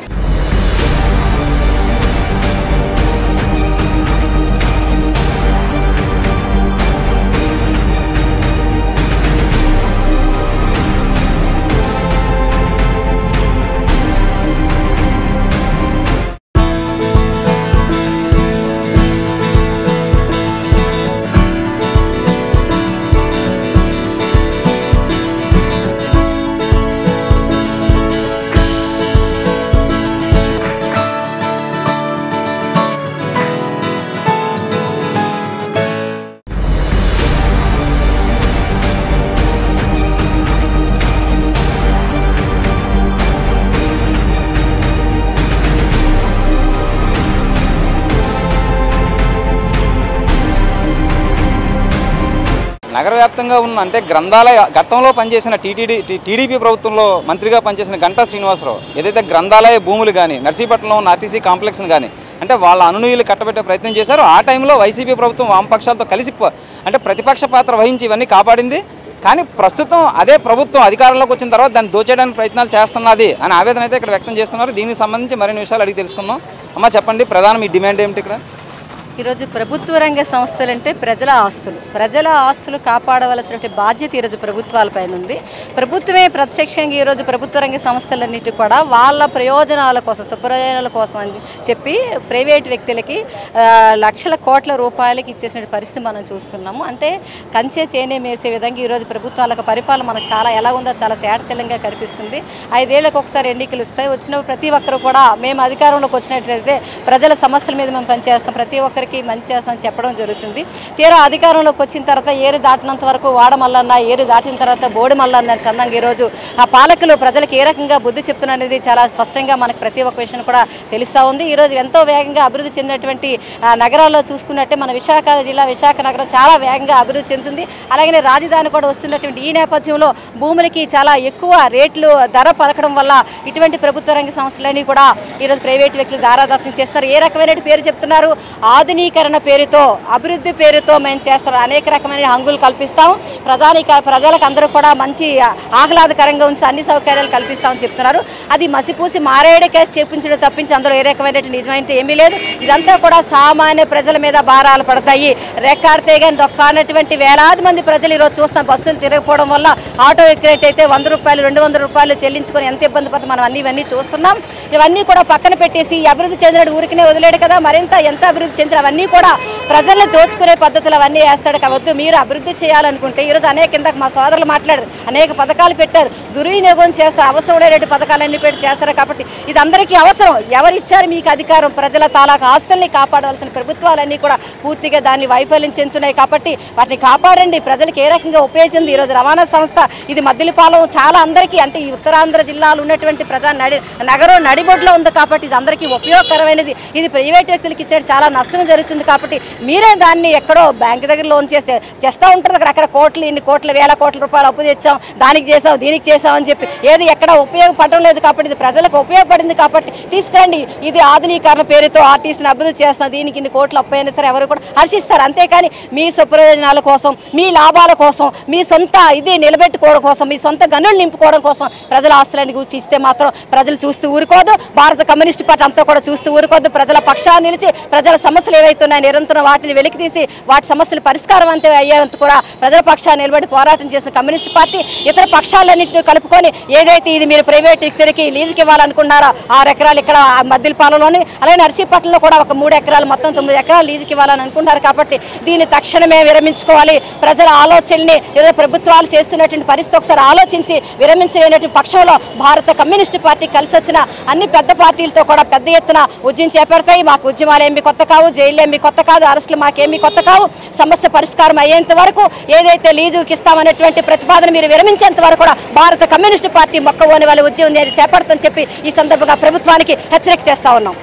నగర వ్యాప్తంగా ఉన్న అంటే గ్రంథాలయ గతంలో పనిచేసిన టీటీడీ టీడీపీ ప్రభుత్వంలో మంత్రిగా పనిచేసిన గంటా శ్రీనివాసరావు ఏదైతే గ్రంథాలయ భూములు కానీ నర్సీపట్నంలో ఉన్న ఆర్టీసీ కాంప్లెక్స్ని కానీ అంటే వాళ్ళ అనునీయులు కట్టబెట్టే ప్రయత్నం చేశారు ఆ టైంలో వైసీపీ ప్రభుత్వం వామపక్షాలతో కలిసి ప- అంటే ప్రతిపక్ష పాత్ర వహించి ఇవన్నీ కాపాడింది కానీ ప్రస్తుతం అదే ప్రభుత్వం అధికారంలోకి వచ్చిన తర్వాత దాన్ని దోచేయడానికి ప్రయత్నాలు చేస్తున్నది అని ఆవేదన అయితే ఇక్కడ వ్యక్తం చేస్తున్నారు దీనికి సంబంధించి మరిన్ని విషయాలు అడిగి తెలుసుకుందాం అమ్మ చెప్పండి ప్రధాన మీ డిమాండ్ ఏమిటి ఇక్కడ ఈరోజు ప్రభుత్వ రంగ సంస్థలు అంటే ప్రజల ఆస్తులు ప్రజల ఆస్తులు కాపాడవలసినటువంటి బాధ్యత ఈరోజు ప్రభుత్వాలపైన ఉంది ప్రభుత్వమే ప్రత్యక్షంగా ఈరోజు ప్రభుత్వ రంగ సంస్థలన్నిటి కూడా వాళ్ళ ప్రయోజనాల కోసం సుప్రయోజనాల కోసం అని చెప్పి ప్రైవేట్ వ్యక్తులకి ఆ, లక్షల కోట్ల రూపాయలకి ఇచ్చేసిన పరిస్థితి మనం చూస్తున్నాము అంటే కంచే చేనే మేసే విధంగా ఈరోజు ప్రభుత్వాలకు పరిపాలన మనకు చాలా ఎలా ఉందో చాలా తేటతెల్లంగా కనిపిస్తుంది ఐదేళ్లకు ఒకసారి ఎన్నికలు వస్తాయి వచ్చినప్పుడు ప్రతి ఒక్కరు కూడా మేము అధికారంలోకి వచ్చినట్లయితే ప్రజల సమస్యల మీద మేము పనిచేస్తాం ప్రతి ఒక్కరికి మంచి చేస్తామని చెప్పడం జరుగుతుంది తీరా అధికారంలోకి వచ్చిన తర్వాత ఏరు దాటినంత వరకు వాడ మల్లన్న ఏరు దాటిన తర్వాత బోడి మల్లన్న చందంగా ఈరోజు ఆ పాలకులు ప్రజలకు ఏ రకంగా బుద్ధి చెప్తున్నారు అనేది చాలా స్పష్టంగా మనకు ప్రతి ఒక్క విషయం కూడా తెలుస్తూ ఉంది ఈరోజు ఎంతో వేగంగా అభివృద్ధి చెందినటువంటి ఆ, నగరాల్లో చూసుకున్నట్టే మన విశాఖ జిల్లా విశాఖ నగరం చాలా వేగంగా అభివృద్ధి చెందుతుంది అలాగే రాజధాని కూడా వస్తున్నటువంటి ఈ నేపథ్యంలో భూములకి చాలా ఎక్కువ రేట్లు ధర పలకడం వల్ల ఇటువంటి ప్రభుత్వ రంగ సంస్థలన్నీ కూడా ఈరోజు ప్రైవేట్ వ్యక్తులు దారాదత్తం చేస్తారు ఏ రకమైన పేరు చెప్తున్నారు ఆధునీకరణ పేరుతో అభివృద్ధి పేరుతో మేము చేస్తారు అనేక రకమైన హంగులు కల్పిస్తాం ప్రజానిక ప్రజలకు అందరూ కూడా మంచి ఆహ్లాదకరంగా ఉంచి అన్ని సౌకర్యాలు కల్పిస్తామని చెప్తున్నారు అది మసిపూసి మారేడు కేసు చేపించడం తప్పించి అందులో ఏ రకమైన నిజమైన ఏమీ లేదు ఇదంతా కూడా సామాన్య ప్రజల మీద భారాలు పడతాయి రెక్కాడితే కానీ డొక్కానటువంటి వేలాది మంది ప్రజలు ఈరోజు చూస్తాం బస్సులు తిరగకపోవడం వల్ల ఆటో ఎక్కినట్టయితే వంద రూపాయలు రెండు వందల రూపాయలు చెల్లించుకొని ఎంత ఇబ్బంది పడుతుంది మనం అన్ని ఇవన్నీ చూస్తున్నాం ఇవన్నీ కూడా పక్కన పెట్టేసి ఈ అభివృద్ధి చెందిన ఊరికినే వదిలేడు కదా మరింత ఎంత అభివృద్ధి చెందిన అవన్నీ కూడా ప్రజల్ని దోచుకునే పద్ధతులు అవన్నీ వేస్తాడు కావద్దు మీరు అభివృద్ధి చేయాలనుకుంటే ఈరోజు అనేక ఇందాక మా సోదరులు మాట్లాడారు అనేక పథకాలు పెట్టారు దుర్వినియోగం చేస్తారు అవసరం లేనటువంటి పథకాలన్నీ పెట్టి చేస్తారు కాబట్టి ఇది అందరికీ అవసరం ఎవరిచ్చారు మీకు అధికారం ప్రజల తాలూకు ఆస్తుల్ని కాపాడవలసిన ప్రభుత్వాలన్నీ కూడా పూర్తిగా దాన్ని వైఫల్యం చెందుతున్నాయి కాబట్టి వాటిని కాపాడండి ప్రజలకు ఏ రకంగా ఉపయోగించింది ఈరోజు రవాణా సంస్థ ఇది మద్దిలిపాలెం చాలా అందరికీ అంటే ఈ ఉత్తరాంధ్ర జిల్లాలో ఉన్నటువంటి ప్రజా నడి నగరం నడిబొడ్లో ఉంది కాబట్టి ఇది అందరికీ ఉపయోగకరమైనది ఇది ప్రైవేట్ వ్యక్తులకి ఇచ్చే చాలా నష్టం జరుగుతుంది కాబట్టి మీరే దాన్ని ఎక్కడో బ్యాంక్ దగ్గర లోన్ చేస్తే చేస్తూ ఉంటారు అక్కడ అక్కడ కోట్లు ఇన్ని కోట్ల వేల కోట్ల రూపాయలు అప్పు తెచ్చాం దానికి చేసాం దీనికి చేసాం అని చెప్పి ఏది ఎక్కడ ఉపయోగపడడం లేదు కాబట్టి ఇది ప్రజలకు ఉపయోగపడింది కాబట్టి తీసుకురండి ఇది ఆధునీకరణ పేరుతో ఆర్టీసీని అభివృద్ధి చేస్తాం దీనికి ఇన్ని కోట్లు అప్పు అయినా సరే ఎవరు కూడా హర్షిస్తారు అంతేకాని మీ స్వప్రయోజనాల కోసం మీ లాభాల కోసం మీ సొంత ఇది నిలబెట్టుకోవడం కోసం మీ సొంత గనులు నింపుకోవడం కోసం ప్రజల ఆస్తులని గురించి ఇస్తే మాత్రం ప్రజలు చూస్తూ ఊరుకోదు భారత కమ్యూనిస్ట్ పార్టీ అంతా కూడా చూస్తూ ఊరుకోదు ప్రజల పక్షాన్ని నిలిచి ప్రజల సమస్యలు ఏవైతున్నాయో నిరంతరం వాటిని వెలికి తీసి వాటి సమస్యల పరిష్కారం అంతే అయ్యేంత కూడా ప్రజల పక్షాన్ని నిలబడి పోరాటం చేసిన కమ్యూనిస్ట్ పార్టీ ఇతర పక్షాలన్నింటినీ కలుపుకొని ఏదైతే ఇది మీరు ప్రైవేట్ వ్యక్తులకి లీజుకి ఇవ్వాలనుకున్నారో ఆరు ఎకరాలు ఇక్కడ మద్దిలపాలెంలోని అలాగే నర్సీపట్నంలో కూడా ఒక మూడు ఎకరాలు మొత్తం తొమ్మిది ఎకరాలు లీజుకి ఇవ్వాలని అనుకుంటున్నారు కాబట్టి దీన్ని తక్షణమే విరమించుకోవాలి ప్రజల ఆలోచనని ఈరోజు ప్రభుత్వాలు చేస్తున్నటువంటి పరిస్థితి ఒకసారి ఆలోచించి విరమించలేనటువంటి పక్షంలో భారత కమ్యూనిస్ట్ పార్టీ కలిసి వచ్చిన అన్ని పెద్ద పార్టీలతో కూడా పెద్ద ఎత్తున ఉద్యమం చేపడతాయి మాకు ఉద్యమాలు ఏమి కొత్త కావు జైలు ఏమి కొత్త కాదు అరెస్టులు మాకేమీ కొత్త కావు సమస్య పరిష్కారం అయ్యేంత వరకు ఏదైతే లీజుకి ఇస్తామనేటువంటి ప్రతిపాదన మీరు విరమించేంత వరకు కూడా భారత కమ్యూనిస్ట్ పార్టీ మొక్కవోని వాళ్ళ ఉద్యమం నేను చేపడతానని చెప్పి ఈ సందర్భంగా ప్రభుత్వానికి హెచ్చరిక చేస్తా ఉన్నాం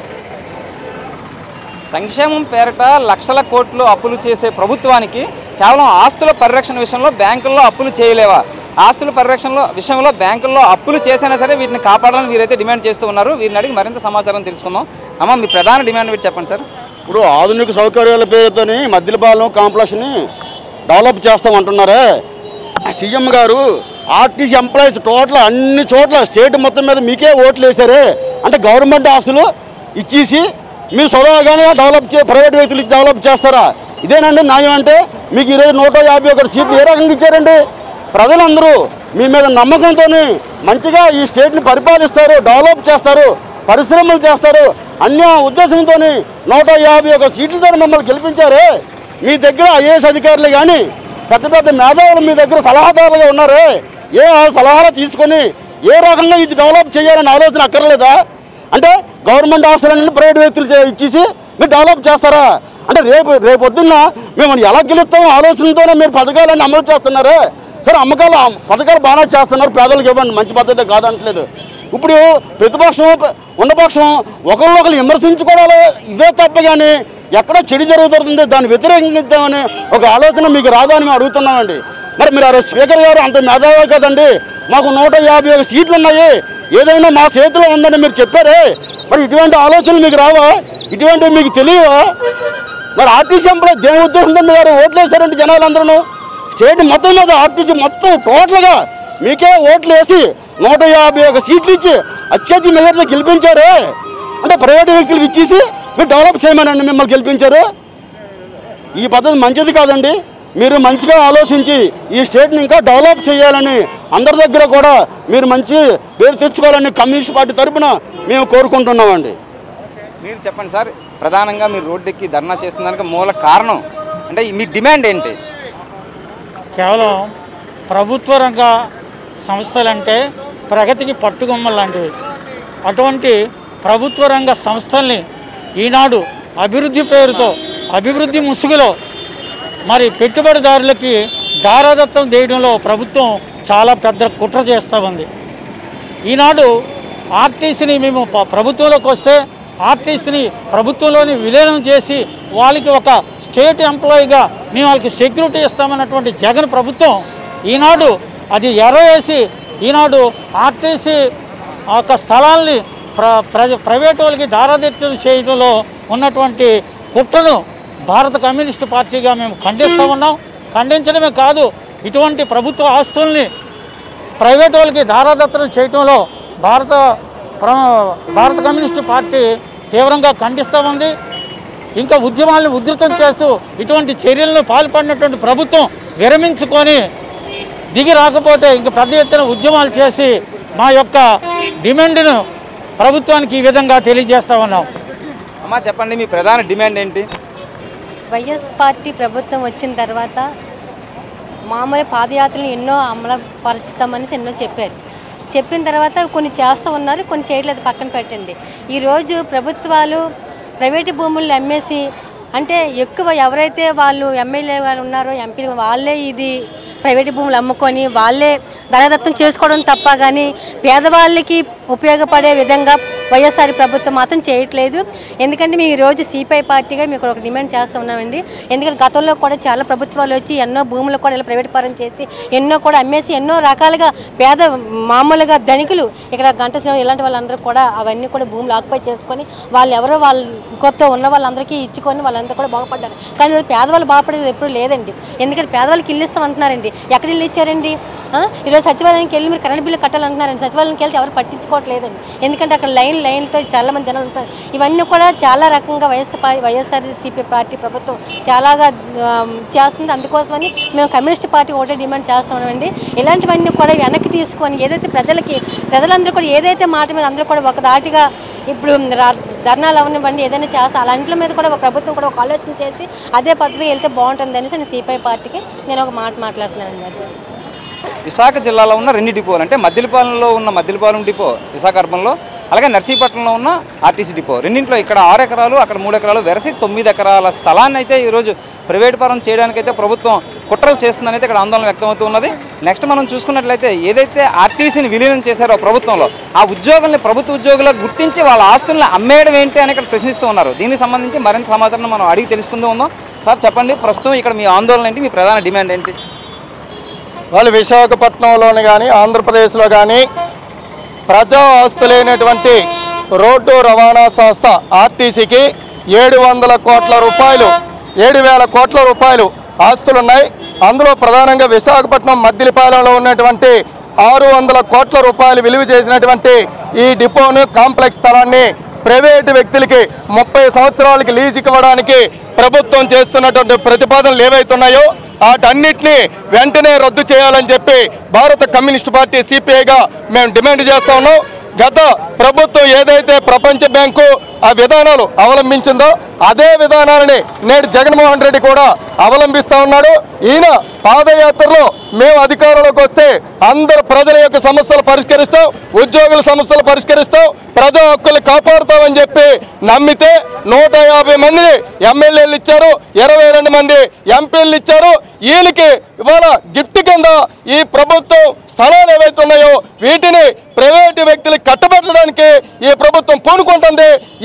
సంక్షేమం పేరిట లక్షల కోట్లు అప్పులు చేసే ప్రభుత్వానికి కేవలం ఆస్తుల పరిరక్షణ విషయంలో బ్యాంకుల్లో అప్పులు చేయలేవా ఆస్తుల పరిరక్షణలో విషయంలో బ్యాంకుల్లో అప్పులు చేసైనా సరే వీటిని కాపాడాలని వీరైతే డిమాండ్ చేస్తూ ఉన్నారు వీరిని అడిగి మరింత సమాచారం తెలుసుకుందాం అమ్మ మీ ప్రధాన డిమాండ్ మీరు చెప్పండి సార్ ఇప్పుడు ఆధునిక సౌకర్యాల పేరుతోని మద్దిలపాలెం కాంప్లెక్స్ని డెవలప్ చేస్తామంటున్నారే CM garu RTC employees total అన్ని చోట్ల స్టేట్ మొత్తం మీద మీకే ఓట్లు వేశారే అంటే గవర్నమెంట్ ఆస్తులు ఇచ్చేసి మీరు స్వతహాగానే డెవలప్ చే ప్రైవేట్ వ్యక్తులు ఇచ్చి డెవలప్ చేస్తారా ఇదేనండి న్యాయం అంటే మీకు ఈరోజు నూట యాభై ఒకటి సీట్లు ఏ రకంగా ఇచ్చారండి ప్రజలందరూ మీ మీద నమ్మకంతో మంచిగా ఈ స్టేట్ని పరిపాలిస్తారు డెవలప్ చేస్తారు పరిశ్రమలు చేస్తారు అన్య ఉద్దేశంతో నూట యాభై ఒక సీట్లతో మమ్మల్ని గెలిపించారే మీ దగ్గర ఐఏఎస్ అధికారులు కానీ పెద్ద పెద్ద మేధావులు మీ దగ్గర సలహాదారులుగా ఉన్నారే ఏ సలహాలు తీసుకొని ఏ రకంగా ఇది డెవలప్ చేయాలని ఆలోచన అక్కర్లేదా అంటే గవర్నమెంట్ ఆస్తులన్నీ ప్రైవేట్ వ్యక్తులు చే- ఇచ్చేసి మీరు డెవలప్ చేస్తారా అంటే రేపు రేపు పొద్దున్న మేము ఎలా గెలుస్తాం ఆలోచనతోనే మీరు పథకాలన్నీ అమలు చేస్తున్నారే సరే అమ్మకాలు అమ్- పథకాలు బాగానే చేస్తున్నారు పేదలకు ఇవ్వండి మంచి పద్ధతి కాదంటలేదు ఇప్పుడు ప్రతిపక్షం ఉన్న పక్షం ఒకరినొకరు విమర్శించుకోవడాలు ఇవే తప్ప కానీ ఎక్కడో చెడు జరుగుతుంది దాన్ని వ్యతిరేకిద్దామని ఒక ఆలోచన మీకు రాదా అని మేము అడుగుతున్నామండి మరి మీరు ఆ స్పీకర్ గారు అంత మేధావి కదండి మాకు నూట యాభై ఒక సీట్లు ఉన్నాయి ఏదైనా మా చేతిలో ఉందని మీరు చెప్పారే మరి ఇటువంటి ఆలోచనలు మీకు రావా ఇటువంటివి మీకు తెలియవా మరి ఆర్టీసీ ఎంప్లాయ్ దేని ఉద్దేశంతో మీరు ఓట్లు వేశారంటే జనాలందరూ స్టేట్ మొత్తం మీద ఆర్టీసీ మొత్తం టోటల్గా మీకే ఓట్లు వేసి నూట యాభై ఒక సీట్లు ఇచ్చి అత్యధిక మెజార్టీతో గెలిపించారు అంటే ప్రైవేట్ వ్యక్తులకు ఇచ్చేసి మీరు డెవలప్ చేయమనండి మిమ్మల్ని గెలిపించారు ఈ పద్ధతి మంచిది కాదండి మీరు మంచిగా ఆలోచించి ఈ స్టేట్ని ఇంకా డెవలప్ చేయాలని అందరి దగ్గర కూడా మీరు మంచి పేరు తెచ్చుకోవాలని కమ్యూనిస్ట్ పార్టీ తరఫున మేము కోరుకుంటున్నామండి మీరు చెప్పండి సార్ ప్రధానంగా మీరు రోడ్డెక్కి ధర్నా చేస్తున్నందుకు మూల కారణం అంటే మీ డిమాండ్ ఏంటి కేవలం ప్రభుత్వ రంగ సంస్థలంటే ప్రగతికి పట్టుకొమ్మలు లాంటివి అటువంటి ప్రభుత్వ రంగ సంస్థల్ని ఈనాడు అభివృద్ధి పేరుతో అభివృద్ధి ముసుగులో మరి పెట్టుబడిదారులకి దారాదత్తం చేయడంలో ప్రభుత్వం చాలా పెద్ద కుట్ర చేస్తూ ఉంది ఈనాడు ఆర్టీసీని మేము ప- ప్రభుత్వంలోకి వస్తే ఆర్టీసీని ప్రభుత్వంలోని విలీనం చేసి వాళ్ళకి ఒక స్టేట్ ఎంప్లాయీగా మేము వాళ్ళకి సెక్యూరిటీ ఇస్తామన్నటువంటి జగన్ ప్రభుత్వం ఈనాడు అది ఎరవేసి ఈనాడు ఆర్టీసీ ఆ యొక్క స్థలాల్ని ప్ర ప్రజ ప్రైవేట్ వాళ్ళకి దారాదత్తులు చేయడంలో ఉన్నటువంటి కుట్రను భారత కమ్యూనిస్టు పార్టీగా మేము ఖండిస్తూ ఉన్నాం ఖండించడమే కాదు ఇటువంటి ప్రభుత్వ ఆస్తుల్ని ప్రైవేట్ వాళ్ళకి దారాదత్తనం చేయటంలో భారత ప్ర- భారత కమ్యూనిస్టు పార్టీ తీవ్రంగా ఖండిస్తూ ఉంది ఇంకా ఉద్యమాలను ఉధృతం చేస్తూ ఇటువంటి చర్యలను పాల్పడినటువంటి ప్రభుత్వం విరమించుకొని దిగి రాకపోతే ఇంక పెద్ద ఎత్తున ఉద్యమాలు చేసి మా యొక్క డిమాండ్ను ప్రభుత్వానికి ఈ విధంగా తెలియజేస్తా ఉన్నాం అమ్మా చెప్పండి మీ ప్రధాన డిమాండ్ ఏంటి వైఎస్ పార్టీ ప్రభుత్వం వచ్చిన తర్వాత మామూలు పాదయాత్రలు ఎన్నో అమలుపరుచుతామని ఎన్నో చెప్పారు చెప్పిన తర్వాత కొన్ని చేస్తూ ఉన్నారు కొన్ని చేయట్లేదు పక్కన పెట్టండి ఈరోజు ప్రభుత్వాలు ప్రైవేటు భూములను అమ్మేసి అంటే ఎక్కువ ఎవరైతే వాళ్ళు ఎమ్మెల్యే గారు ఉన్నారో ఎంపీలు వాళ్ళే ఇది ప్రైవేటు భూములు అమ్ముకొని వాళ్ళే ధనదత్తం చేసుకోవడం తప్ప కానీ పేదవాళ్ళకి ఉపయోగపడే విధంగా వైఎస్ఆర్ ప్రభుత్వం మాత్రం చేయట్లేదు ఎందుకంటే మేము ఈరోజు సిపిఐ పార్టీగా మీకు ఒక డిమాండ్ చేస్తూ ఉన్నామండి ఎందుకంటే గతంలో కూడా చాలా ప్రభుత్వాలు వచ్చి ఎన్నో భూములు కూడా ఇలా ప్రైవేట్ పరం చేసి ఎన్నో కూడా అమ్మేసి ఎన్నో రకాలుగా పేద మామూలుగా ధనికులు ఇక్కడ గంట శ్రీనివాస్ ఇలాంటి వాళ్ళందరూ కూడా అవన్నీ కూడా భూములు ఆక్యుపై చేసుకొని వాళ్ళు ఎవరో వాళ్ళ కొత్త ఉన్న వాళ్ళందరికీ ఇచ్చుకొని వాళ్ళందరూ కూడా బాగుపడ్డారు కానీ ఈరోజు పేదవాళ్ళు బాగుపడేది ఎప్పుడు లేదండి ఎందుకంటే పేదవాళ్ళకి ఇల్లు ఇస్తాం అంటున్నారండి ఎక్కడ ఇల్లు ఇచ్చారండి ఆ? ఈరోజు సచివాలయానికి వెళ్ళి మీరు కరెంట్ బిల్లు కట్టాలంటున్నారండి సచివాలయానికి వెళ్తే ఎవరు పట్టించుకోవట్లేదండి ఎందుకంటే అక్కడ లైన్ లైన్లతో చాలా మంది జనాలు ఉంటారు ఇవన్నీ కూడా చాలా రకంగా వైఎస్ఆర్ పా- వైఎస్ఆర్సీపీ పార్టీ ప్రభుత్వం చాలాగా ఆ, చేస్తుంది అందుకోసమని మేము కమ్యూనిస్ట్ పార్టీ ఒకటే డిమాండ్ చేస్తున్నామండి ఇలాంటివన్నీ కూడా వెనక్కి తీసుకొని ఏదైతే ప్రజలకి ప్రజలందరూ కూడా ఏదైతే మాట మీద అందరూ కూడా ఒక దాటిగా ఇప్పుడు రా- ధర్నాలు అవనివ్వండి ఏదైనా చేస్తాం అలాంటి మీద కూడా ఒక ప్రభుత్వం కూడా ఒక ఆలోచన చేసి అదే పద్ధతి వెళ్తే బాగుంటుంది అనేసి నేను సిపిఐ పార్టీకి నేను ఒక మాట మాట్లాడుతున్నానండి అది విశాఖ జిల్లాలో ఉన్న రెండు డిపోలు అంటే మద్దిలపాలెంలో ఉన్న మద్దిలపాలెం డిపో విశాఖ అర్బన్లో అలాగే నర్సీపట్నంలో ఉన్న ఆర్టీసీ డిపో రెండింటిలో ఇక్కడ ఆరు ఎకరాలు అక్కడ మూడు ఎకరాలు వెరసి తొమ్మిది ఎకరాల స్థలాన్ని అయితే ఈరోజు ప్రైవేట్ పరం చేయడానికైతే ప్రభుత్వం కుట్రలు చేస్తుందని అయితే ఇక్కడ ఆందోళన వ్యక్తమవుతూ ఉన్నది నెక్స్ట్ మనం చూసుకున్నట్లయితే ఏదైతే ఆర్టీసీని విలీనం చేశారో ప్రభుత్వంలో ఆ ఉద్యోగుల్ని ప్రభుత్వ ఉద్యోగులకు గుర్తించి వాళ్ళ ఆస్తుల్ని అమ్మేయడం ఏంటి అని ఇక్కడ ప్రశ్నిస్తూ ఉన్నారు దీనికి సంబంధించి మరింత సమాచారం మనం అడిగి తెలుసుకుంటూ ఉందాం సార్ చెప్పండి ప్రస్తుతం ఇక్కడ మీ ఆందోళన ఏంటి మీ ప్రధాన డిమాండ్ ఏంటి వాళ్ళు విశాఖపట్నంలోని కానీ ఆంధ్రప్రదేశ్లో కానీ ప్రజా ఆస్తులైనటువంటి రోడ్డు రవాణా సంస్థ ఆర్టీసీకి ఏడు వందల కోట్ల రూపాయలు ఏడు వేల కోట్ల రూపాయలు ఆస్తులున్నాయి అందులో ప్రధానంగా విశాఖపట్నం మద్దిలిపాలెంలో ఉన్నటువంటి ఆరు వందల కోట్ల రూపాయలు విలువ చేసినటువంటి ఈ డిపోను కాంప్లెక్స్ స్థలాన్ని ప్రైవేటు వ్యక్తులకి ముప్పై సంవత్సరాలకి లీజుకి ఇవ్వడానికి ప్రభుత్వం చేస్తున్నటువంటి ప్రతిపాదనలు ఏవైతున్నాయో వాటన్నిటిని వెంటనే రద్దు చేయాలని చెప్పి భారత కమ్యూనిస్ట్ పార్టీ సిపిఐగా మేము డిమాండ్ చేస్తా ఉన్నాం గత ప్రభుత్వం ఏదైతే ప్రపంచ బ్యాంకు ఆ విధానాలు అవలంబించిందో అదే విధానాలని నేడు జగన్మోహన్ రెడ్డి కూడా అవలంబిస్తా ఉన్నాడు ఈయన పాదయాత్రలో మేము అధికారంలోకి వస్తే అందరు ప్రజల యొక్క సమస్యలు పరిష్కరిస్తాం ఉద్యోగుల సమస్యలు పరిష్కరిస్తాం ప్రజా హక్కులు కాపాడుతామని చెప్పి నమ్మితే నూట యాభై మంది ఎమ్మెల్యేలు ఇచ్చారు ఇరవై రెండు మంది ఎంపీలు ఇచ్చారు వీళ్ళకి ఇవాళ గిఫ్ట్ కింద ఈ ప్రభుత్వం స్థలాలు ఏవైతే ఉన్నాయో వీటిని ప్రైవేటు వ్యక్తులకు కట్టబెట్టడానికి ఈ ప్రభుత్వం పూనుకుంటుంది ఈ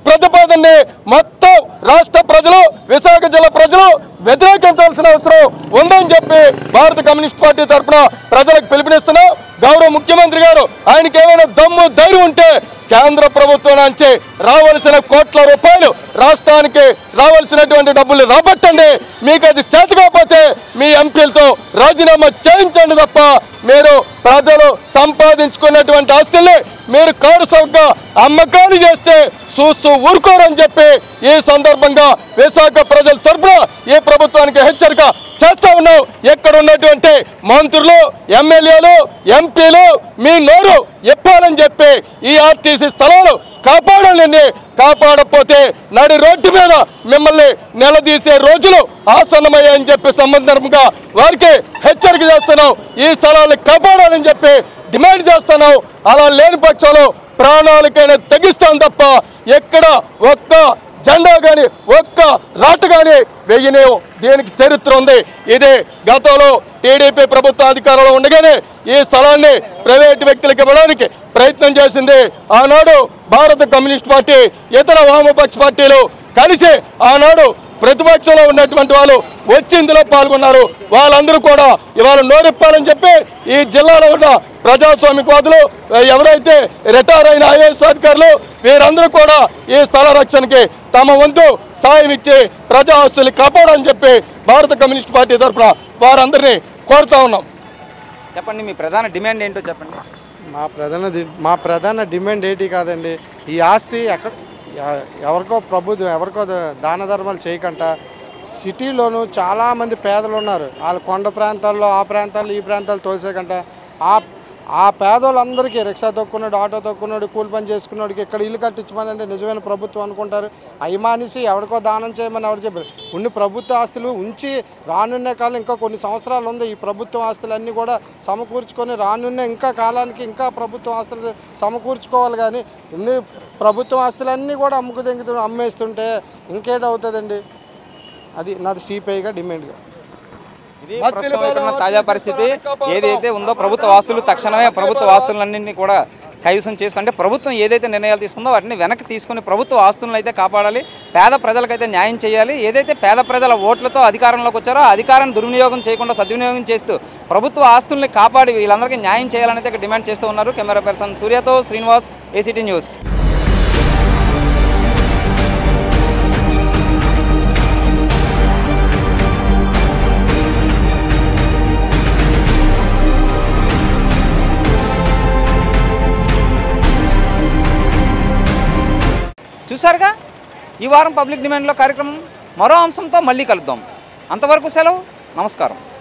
ప్రతిపాదనని మొత్తం రాష్ట్ర ప్రజలు విశాఖ జిల్లా ప్రజలు వ్యతిరేకించాల్సిన అవసరం ఉందని చెప్పి భారత కమ్యూనిస్ట్ పార్టీ తరఫున ప్రజలకు పిలుపునిస్తున్నాం గౌరవ ముఖ్యమంత్రి గారు ఆయనకి ఏమైనా దమ్ము ధైర్యం ఉంటే కేంద్ర ప్రభుత్వం నుంచి రావాల్సిన కోట్ల రూపాయలు రాష్ట్రానికి రావాల్సినటువంటి డబ్బులు రాబట్టండి మీకు అది చేత కాకపోతే మీ ఎంపీలతో రాజీనామా చేయించండి తప్ప మీరు ప్రజలు సంపాదించుకున్నటువంటి ఆస్తుల్ని మీరు కారు సౌక అమ్మకాలు చేస్తే చూస్తూ ఊరుకోరని చెప్పి ఈ సందర్భంగా విశాఖ ప్రజల తరపున ఈ ప్రభుత్వానికి హెచ్చరిక చేస్తా ఉన్నాం ఎక్కడ ఉన్నటువంటి మంత్రులు ఎమ్మెల్యేలు ఎంపీలు మీ నోరు ఎప్పాలని చెప్పి ఈ ఆర్టీసీ స్థలాలు కాపాడాలని కాపాడకపోతే నడి రోడ్డు మీద మిమ్మల్ని నిలదీసే రోజులు ఆసన్నమయ్యాయని చెప్పి సంబంధంగా వారికి హెచ్చరిక చేస్తున్నాం ఈ స్థలాన్ని కాపాడాలని చెప్పి డిమాండ్ చేస్తున్నాం అలా లేని పక్షంలో ప్రాణాలకైనా తెగిస్తాం తప్ప ఎక్కడ ఒక్క జెండా కానీ ఒక్క రాటు కానీ వెయ్యనేవు దీనికి చరిత్ర ఉంది ఇది గతంలో టీడీపీ ప్రభుత్వ అధికారంలో ఉండగానే ఈ స్థలాన్ని ప్రైవేట్ వ్యక్తులకు ఇవ్వడానికి ప్రయత్నం చేసింది ఆనాడు భారత కమ్యూనిస్ట్ పార్టీ ఇతర వామపక్ష పార్టీలు కలిసి ఆనాడు ప్రతిపక్షంలో ఉన్నటువంటి వాళ్ళు వచ్చి ఇందులో పాల్గొన్నారు వాళ్ళందరూ కూడా ఇవాళ నోరెప్పాలని చెప్పి ఈ జిల్లాలో ఉన్న ప్రజాస్వామికవాదులు ఎవరైతే రిటైర్ అయిన ఐఏఎస్ అధికారులు వీరందరూ కూడా ఈ స్థల రక్షణకి తమ వంతు సాయం ఇచ్చి ప్రజా ఆస్తుల్ని కాపాడాలని చెప్పి భారత కమ్యూనిస్ట్ పార్టీ తరఫున వారందరినీ కోరుతా ఉన్నాం చెప్పండి మీ ప్రధాన డిమాండ్ ఏంటో చెప్పండి మా ప్రధాన ది- మా ప్రధాన డిమాండ్ ఏంటి కాదండి ఈ ఆస్తి ఎక్కడ ఎ- ఎవరికో ప్రభుత్వం ఎవరికో ద- దాన ధర్మాలు చేయకుండా సిటీలోనూ చాలామంది పేదలు ఉన్నారు వాళ్ళ కొండ ప్రాంతాల్లో ఆ ప్రాంతాల్లో ఈ ప్రాంతాలు తోసేకంట ఆ ఆ పేదోళ్ళందరికీ రిక్షా తొక్కున్నాడు ఆటో తొక్కున్నాడు కూలి పని చేసుకున్నాడికి ఇక్కడ ఇల్లు కట్టించమనండి నిజమైన ప్రభుత్వం అనుకుంటారు అవి మానేసి ఎవరికో దానం చేయమని ఎవరు చెప్పారు కొన్ని ప్రభుత్వ ఆస్తులు ఉంచి రానున్న కాలం ఇంకా కొన్ని సంవత్సరాలు ఉంది ఈ ప్రభుత్వ ఆస్తులన్నీ కూడా సమకూర్చుకొని రానున్న ఇంకా కాలానికి ఇంకా ప్రభుత్వ ఆస్తులు సమకూర్చుకోవాలి కానీ ఇన్ని ప్రభుత్వ ఆస్తులన్నీ కూడా అమ్ముకు తెంగుతూ అమ్మేస్తుంటే ఇంకేటవుతుందండి అది నాది సిపిఐగా డిమాండ్గా ఇది ప్రస్తుతం ఇక్కడ ఉన్న తాజా పరిస్థితి ఏదైతే ఉందో ప్రభుత్వ ఆస్తులు తక్షణమే ప్రభుత్వ ఆస్తులన్నింటినీ కూడా కైవసం చేసుకుంటే ప్రభుత్వం ఏదైతే నిర్ణయాలు తీసుకుందో వాటిని వెనక్కి తీసుకుని ప్రభుత్వ ఆస్తులను అయితే కాపాడాలి పేద ప్రజలకైతే న్యాయం చేయాలి ఏదైతే పేద ప్రజల ఓట్లతో అధికారంలోకి వచ్చారో ఆ అధికారాన్ని దుర్వినియోగం చేయకుండా సద్వినియోగం చేస్తూ ప్రభుత్వ ఆస్తుల్ని కాపాడి వీళ్ళందరికీ న్యాయం చేయాలని అయితే ఇక్కడ డిమాండ్ చేస్తూ ఉన్నారు కెమెరా పర్సన్ సూర్యతో శ్రీనివాస్ ఏసీటీ న్యూస్ చూసారుగా ఈ వారం పబ్లిక్ డిమాండ్లో కార్యక్రమం మరో అంశంతో మళ్ళీ కలుద్దాం అంతవరకు సెలవు నమస్కారం